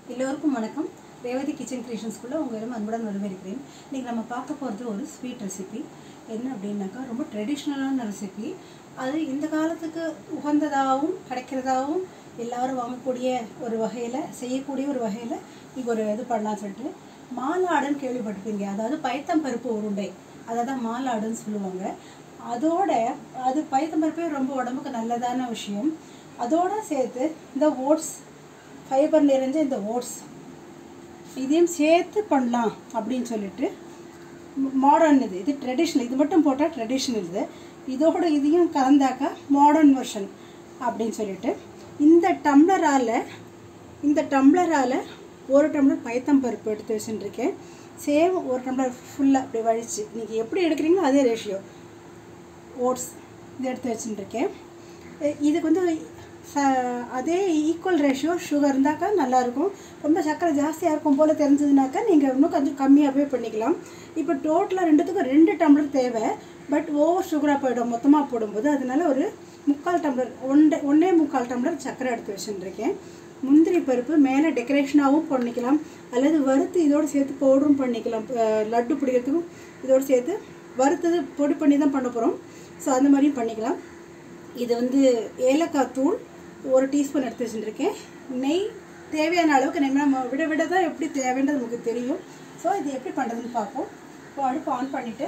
எல்லோருக்கும் வணக்கம் ரேவதி கிச்சன் கிரியேஷன்ஸ்குள்ளே உங்களிடம் அன்புடன் வரவேற்கிறேன் இன்றைக்கி நம்ம பார்க்க போகிறது ஒரு ஸ்வீட் ரெசிபி என்ன அப்படின்னாக்கா ரொம்ப ட்ரெடிஷ்னலான ரெசிபி அது இந்த காலத்துக்கு உகந்ததாகவும் கிடைக்கிறதாகவும் எல்லாரும் வாங்கக்கூடிய ஒரு வகையில் செய்யக்கூடிய ஒரு வகையில் இங்கே ஒரு இது பண்ணலாம் சொல்லிட்டு மாலாடுன்னு கேள்விப்பட்டிருப்பீங்க அதாவது பயத்தம் பருப்பு உருண்டை அதை தான் மாலாடுன்னு சொல்லுவாங்க அதோட அது பயத்தம் பருப்பே ரொம்ப உடம்புக்கு நல்லதான விஷயம் அதோட சேர்த்து இந்த ஓட்ஸ் ஃபைபர் நிறைஞ்ச இந்த ஓட்ஸ் இதையும் சேர்த்து பண்ணலாம் அப்படின்னு சொல்லிட்டு மாடர்ன் இது இது ட்ரெடிஷ்னல் இது மட்டும் போட்டால் ட்ரெடிஷ்னல் இது இதோட இதையும் கலந்தாக்கா மாடர்ன் வெர்ஷன் அப்படின்னு சொல்லிட்டு இந்த டம்ளரால் இந்த டம்ளரால் ஒரு டம்ளர் பயத்தம் பருப்பு எடுத்து வச்சுட்டுருக்கேன் சேம் ஒரு டம்ளர் ஃபுல்லாக அப்படி வழிச்சு நீங்கள் எப்படி எடுக்கிறீங்களோ அதே ரேஷியோ ஓட்ஸ் இது எடுத்து வச்சுட்டுருக்கேன் இதுக்கு வந்து ச அதே ஈக்குவல் ரேஷியோ சுகர் இருந்தாக்கா நல்லாயிருக்கும் ரொம்ப சர்க்கரை ஜாஸ்தியாக இருக்கும் போல் தெரிஞ்சதுனாக்கா நீங்கள் இன்னும் கொஞ்சம் கம்மியாகவே பண்ணிக்கலாம் இப்போ டோட்டலாக ரெண்டுத்துக்கும் ரெண்டு டம்ளர் தேவை பட் ஓவர் சுகராக போயிடும் மொத்தமாக போடும்போது அதனால ஒரு முக்கால் டம்ளர் ஒன்றே ஒன்றே முக்கால் டம்ளர் சர்க்கரை எடுத்து வச்சுட்டுருக்கேன் முந்திரி பருப்பு மேலே டெக்கரேஷனாகவும் பண்ணிக்கலாம் அல்லது வறுத்து இதோடு சேர்த்து பவுடரும் பண்ணிக்கலாம் அஹ் லட்டு பிடிக்கிறதுக்கும் இதோடு சேர்த்து வறுத்தது பொடி பண்ணி தான் பண்ண போகிறோம் ஸோ அந்த மாதிரியும் பண்ணிக்கலாம் இது வந்து ஏலக்காய் தூள் ஒரு டீஸ்பூன் எடுத்து வச்சுருக்கேன் நெய் தேவையான அளவுக்கு நம்ம நம்ம விட விட தான் எப்படி தேவைன்றது நமக்கு தெரியும் ஸோ இது எப்படி பண்ணுறதுன்னு பார்ப்போம் இப்போ அடுப்பு ஆன் பண்ணிவிட்டு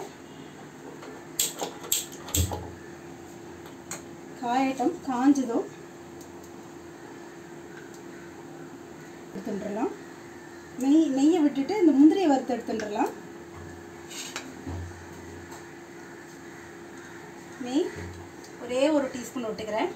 காயட்டம் காஞ்சதும் எடுத்துட்டுலாம் நெய் நெய்யை விட்டுட்டு இந்த முந்திரியை வறுத்து எடுத்துட்டுலாம் நெய் ஒரே ஒரு டீஸ்பூன் விட்டுக்கிறேன்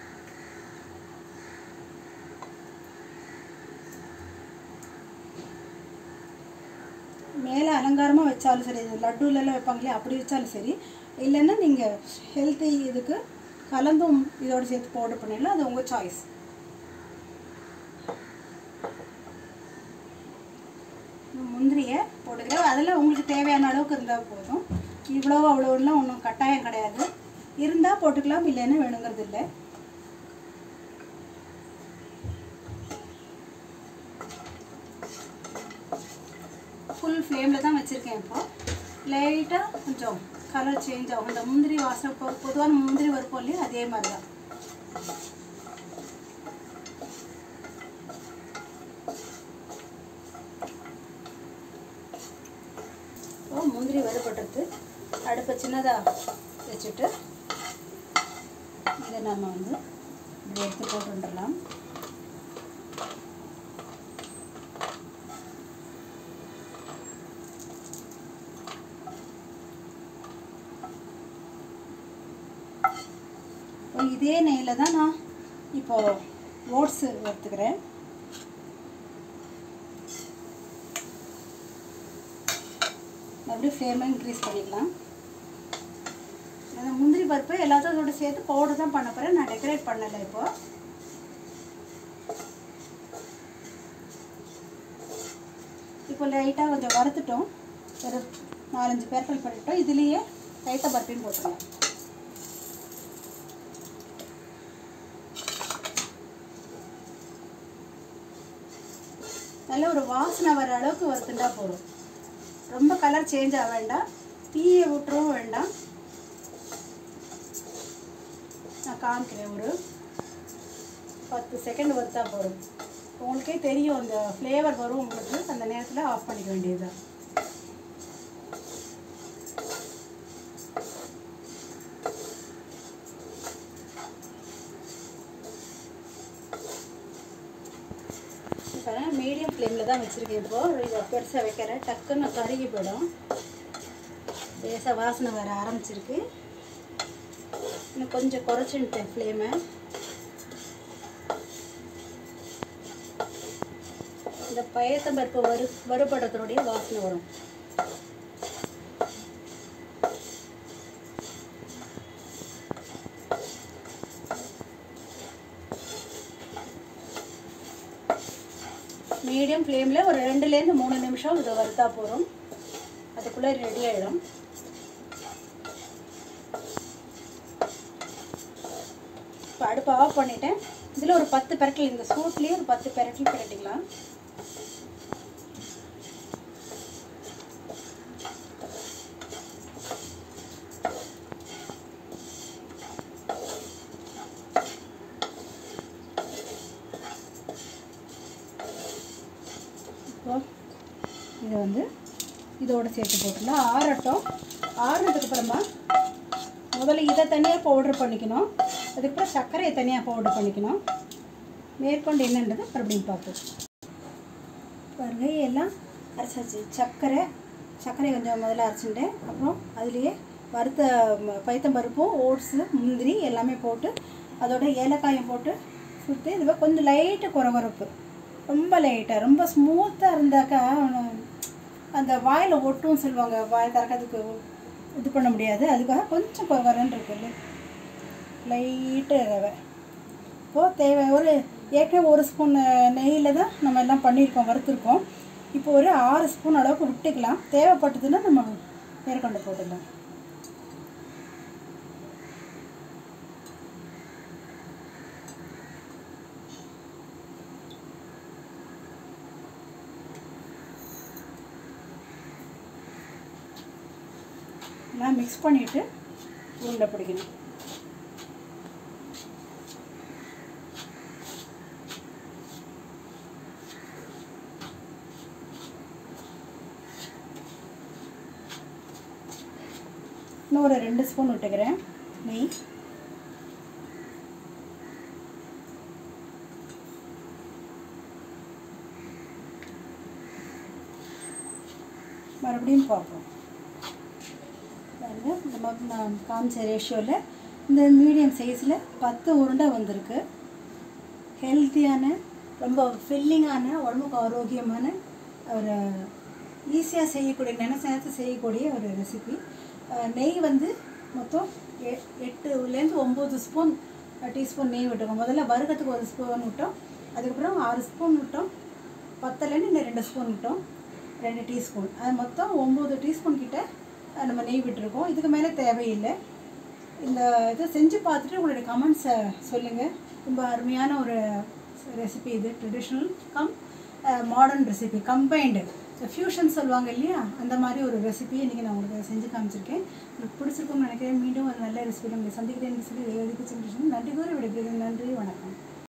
மேலே அலங்காரமாக வச்சாலும் சரி இது லட்டுலெல்லாம் வைப்பாங்களே அப்படி வச்சாலும் சரி இல்லைன்னா நீங்கள் ஹெல்த்தி இதுக்கு கலந்தும் இதோடு சேர்த்து பவுடர் பண்ணிடலாம் அது உங்கள் சாய்ஸ் முந்திரியை போட்டுக்கிறேன் அதில் உங்களுக்கு தேவையான அளவுக்கு இருந்தால் போதும் இவ்வளோ அவ்வளோலாம் ஒன்றும் கட்டாயம் கிடையாது இருந்தால் போட்டுக்கலாம் இல்லைன்னா வேணுங்கிறது இல்லை ஃபுல் ஃப்ளேமில் தான் வச்சுருக்கேன் இப்போ லைட்டாக கொஞ்சம் கலர் சேஞ்ச் ஆகும் இந்த முந்திரி வாசனை இப்போ பொதுவான முந்திரி வறுப்போம் இல்லையா அதே மாதிரி தான் இப்போ முந்திரி வறுபட்டுறது அடுப்பை சின்னதாக வச்சுட்டு இதை நம்ம வந்து இப்படி எடுத்து போட்டுடலாம் இதே நெய்யில் தான் நான் இப்போது ஓட்ஸு எடுத்துக்கிறேன் மறுபடியும் ஃப்ளேமை இன்க்ரீஸ் பண்ணிக்கலாம் அந்த முந்திரி பருப்பு எல்லாத்தோட சேர்த்து பவுடர் தான் பண்ண போகிறேன் நான் டெக்கரேட் பண்ணலை இப்போ இப்போ லைட்டாக கொஞ்சம் வறுத்துட்டோம் ஒரு நாலஞ்சு பேர்கள் பண்ணிட்டோம் இதுலேயே லைட்டாக பருப்பையும் போட்டுக்கலாம் நல்ல ஒரு வாசனை வர அளவுக்கு வறுத்துட்டா போதும் ரொம்ப கலர் சேஞ்ச் ஆக வேண்டாம் தீயை விட்டுறவும் வேண்டாம் நான் காமிக்கிறேன் ஒரு பத்து செகண்ட் வறுத்தா போதும் உங்களுக்கே தெரியும் அந்த ஃப்ளேவர் வரும் உங்களுக்கு அந்த நேரத்தில் ஆஃப் பண்ணிக்க வேண்டியதுதான் இப்போ மீடியம் ஃப்ளேமில் தான் வச்சுருக்கேன் இப்போது இதை பெருசாக வைக்கிறேன் டக்குன்னு கருகி போயிடும் லேசாக வாசனை வர ஆரம்பிச்சிருக்கு இன்னும் கொஞ்சம் குறைச்சின்ட்டேன் ஃப்ளேமை இந்த பயத்தம்பருப்பு வறு வறுபடுறதுடைய வாசனை வரும் மீடியம் ஃப்ளேமில் ஒரு ரெண்டுலேருந்து மூணு நிமிஷம் இதை வறுத்தா போதும் அதுக்குள்ளே ரெடி ஆகிடும் இப்போ அடுப்பை ஆஃப் பண்ணிட்டேன் இதில் ஒரு பத்து பெரட்டல் இந்த சூட்லேயே ஒரு பத்து பெரட்டல் பிரட்டிக்கலாம் இப்போ இதை வந்து இதோட சேர்த்து போட்டுலாம் ஆறட்டும் ஆறுனதுக்கு அப்புறமா முதல்ல இதை தனியாக பவுடர் பண்ணிக்கணும் அதுக்கப்புறம் சர்க்கரையை தனியாக பவுடர் பண்ணிக்கணும் மேற்கொண்டு என்னன்றது மறுபடியும் பார்ப்போம் பாருங்க எல்லாம் அரைச்சாச்சு சர்க்கரை சர்க்கரை கொஞ்சம் முதல்ல அரைச்சிட்டேன் அப்புறம் அதுலேயே வறுத்த ம- பைத்தம்பருப்பும் ஓட்ஸு முந்திரி எல்லாமே போட்டு அதோட ஏலக்காயும் போட்டு சுற்றி இதுவே கொஞ்சம் லைட்டு குறகுறப்பு ரொம்ப லைட்டாக ரொம்ப ஸ்மூத்தாக இருந்தாக்கா அவனு- அந்த வாயில் ஒட்டும் சொல்லுவாங்க வாய் திறக்கிறதுக்கு இது பண்ண முடியாது அதுக்காக கொஞ்சம் குறகுறன்னு இருக்குல்ல லைட்டு ரவை இப்போது தேவை ஒரு ஏற்கனவே ஒரு ஸ்பூன் நெய்யில் தான் நம்ம எல்லாம் பண்ணியிருக்கோம் வறுத்துருக்கோம் இப்போ ஒரு ஆறு ஸ்பூன் அளவுக்கு விட்டுக்கலாம் தேவைப்பட்டதுன்னா நம்ம மேற்கொண்டு போட்டுடலாம் எல்லாம் மிக்ஸ் பண்ணிவிட்டு உருண்டை பிடிக்கணும் இன்னும் ஒரு ரெண்டு ஸ்பூன் விட்டுக்கிறேன் நெய் மறுபடியும் பார்ப்போம் பாருங்க நம்ம நான் காமிச்ச ரேஷியோவில் இந்த மீடியம் சைஸில் பத்து உருண்டை வந்திருக்கு ஹெல்த்தியான ரொம்ப ஃபில்லிங்கான உடம்புக்கு ஆரோக்கியமான ஒரு ஈஸியாக செய்யக்கூடிய நினைச்ச செய்யக்கூடிய ஒரு ரெசிபி நெய் வந்து மொத்தம் எ எட்டுலேருந்து ஒம்பது ஸ்பூன் டீஸ்பூன் நெய் விட்டுருக்கோம் முதல்ல வறுக்கிறதுக்கு ஒரு ஸ்பூன் விட்டோம் அதுக்கப்புறம் ஆறு ஸ்பூன் விட்டோம் பத்தலேருந்து இன்னும் ரெண்டு ஸ்பூன் விட்டோம் ரெண்டு டீஸ்பூன் அது மொத்தம் ஒம்பது டீஸ்பூன் கிட்ட அஹ், நம்ம நெய் விட்டுருக்கோம் இதுக்கு மேலே தேவையில்லை இந்த இதை செஞ்சு பார்த்துட்டு உங்களுடைய கமெண்ட்ஸை சொல்லுங்கள் ரொம்ப அருமையான ஒரு ரெசிபி இது traditional cum modern recipe combined fusion சொல்லுவாங்க இல்லையா அந்த மாதிரி ஒரு ரெசிபி இன்றைக்கி நான் உங்களுக்கு செஞ்சு காமிச்சிருக்கேன் உங்களுக்கு பிடிச்சிருக்கும்னு நினைக்கிறேன் மீண்டும் ஒரு நல்ல ரெசிபி உங்களை சந்திக்கிறேன் சொல்லி எழுதி நன்றி கூறி விடுகிறேன் நன்றி வணக்கம்